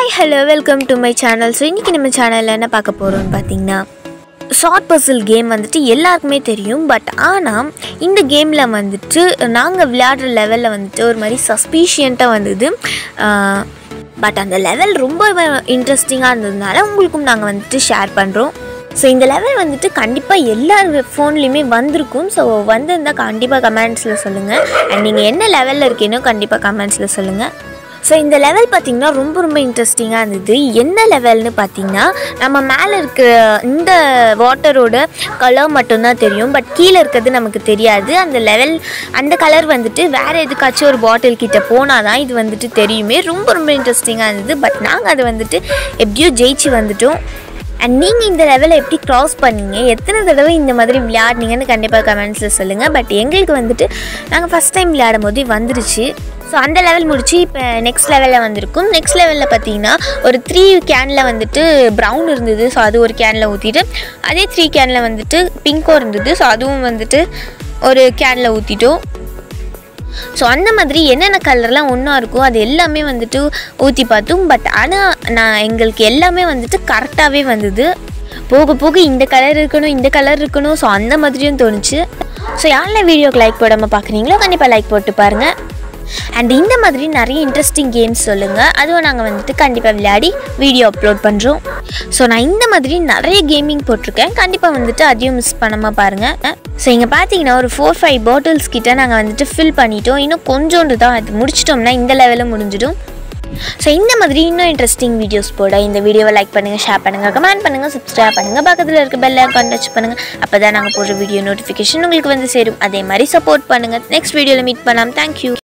hi hello welcome to my channel so இன்றைக்கி நம்ம சேனலில் என்ன பார்க்க போகிறோம்னு பார்த்தீங்கன்னா ஷார்ட் பசில் கேம் வந்துட்டு எல்லாருக்குமே தெரியும் பட் ஆனால் இந்த கேமில் வந்துட்டு நாங்கள் விளையாடுற லெவலில் வந்துட்டு ஒரு மாதிரி சஸ்பீஷியண்ட்டாக வந்தது பட் அந்த லெவல் ரொம்ப இன்ட்ரெஸ்டிங்காக இருந்ததுனால உங்களுக்கும் நாங்கள் வந்துட்டு ஷேர் பண்ணுறோம் ஸோ இந்த லெவல் வந்துட்டு கண்டிப்பாக எல்லார் ஃபோன்லேயுமே வந்திருக்கும் ஸோ வந்திருந்தால் கண்டிப்பாக கமெண்ட்ஸில் சொல்லுங்கள் அண்ட் நீங்கள் என்ன லெவலில் இருக்கீனோ கண்டிப்பாக கமெண்ட்ஸில் சொல்லுங்கள் ஸோ இந்த லெவல் பார்த்திங்கன்னா ரொம்ப ரொம்ப இன்ட்ரெஸ்டிங்காக இருந்தது என்ன லெவல்னு பார்த்தீங்கன்னா நம்ம மேலே இருக்கிற இந்த வாட்டரோட கலர் மட்டும்தான் தெரியும் பட் கீழே இருக்கிறது நமக்கு தெரியாது அந்த லெவல் அந்த கலர் வந்துட்டு வேறு எதுக்காச்சும் ஒரு பாட்டில் கிட்ட போனால் தான் இது வந்துட்டு தெரியுமே ரொம்ப ரொம்ப இன்ட்ரெஸ்டிங்காக இருந்தது பட் நாங்கள் அதை வந்துட்டு எப்படியோ ஜெயிச்சு வந்துட்டோம் அண்ட் நீங்கள் இந்த லெவலை எப்படி க்ராஸ் பண்ணீங்க எத்தனை தடவை இந்த மாதிரி விளையாடுனீங்கன்னு கண்டிப்பாக கமெண்ட்ஸில் சொல்லுங்கள் பட் எங்களுக்கு வந்துட்டு நாங்கள் ஃபஸ்ட் டைம் விளையாடும் போது வந்துருச்சு ஸோ அந்த லெவல் முடிச்சு இப்போ நெக்ஸ்ட் லெவலில் வந்திருக்கும் நெக்ஸ்ட் லெவலில் பார்த்தீங்கன்னா ஒரு த்ரீ கேனில் வந்துட்டு ப்ரௌன் இருந்தது ஸோ அது ஒரு கேனில் ஊற்றிட்டு அதே த்ரீ கேனில் வந்துட்டு பிங்க்கும் இருந்தது ஸோ அதுவும் வந்துட்டு ஒரு கேனில் ஊற்றிட்டோம் ஸோ அந்த மாதிரி என்னென்ன கலர்லாம் ஒன்றா இருக்கோ அது எல்லாமே வந்துட்டு ஊற்றி பார்த்தோம் பட் ஆனால் நான் எங்களுக்கு எல்லாமே வந்துட்டு கரெக்டாகவே வந்தது போக போக இந்த கலர் இருக்கணும் இந்த கலர் இருக்கணும் ஸோ அந்த மாதிரியும் தோணுச்சு ஸோ யாரெல்லாம் வீடியோக்கு லைக் போடாமல் பார்க்குறீங்களோ கண்டிப்பாக லைக் போட்டு பாருங்கள் அண்ட் இந்த மாதிரி நிறைய இன்ட்ரெஸ்டிங் கேம்ஸ் சொல்லுங்கள் அதுவும் நாங்கள் வந்துட்டு கண்டிப்பாக விளையாடி வீடியோ அப்லோட் பண்ணுறோம் ஸோ நான் இந்த மாதிரி நிறைய கேமிங் போட்டிருக்கேன் கண்டிப்பாக வந்துட்டு அதையும் மிஸ் பண்ணாமல் பாருங்கள் ஸோ இங்கே பார்த்தீங்கன்னா ஒரு ஃபோர் ஃபைவ் பாட்டில்ஸ் கிட்ட நாங்கள் வந்துட்டு ஃபில் பண்ணிட்டோம் இன்னும் கொஞ்சோண்டு தான் அது முடிச்சிட்டோம்னா இந்த லெவலில் முடிஞ்சிடும் ஸோ இந்த மாதிரி இன்னும் இன்ட்ரெஸ்டிங் வீடியோஸ் போட இந்த வீடியோவை லைக் பண்ணுங்கள் ஷேர் பண்ணுங்கள் கமெண்ட் பண்ணுங்கள் சப்ஸ்கிரைப் பண்ணுங்கள் பக்கத்தில் இருக்க பெல் ஐக்கான் டச் பண்ணுங்கள் அப்போ தான் நாங்கள் போடுற வீடியோ நோட்டிஃபிகேஷன் உங்களுக்கு வந்து சேரும் அதே மாதிரி சப்போர்ட் பண்ணுங்கள் நெக்ஸ்ட் வீடியோவில் மீட் பண்ணலாம் தேங்க்யூ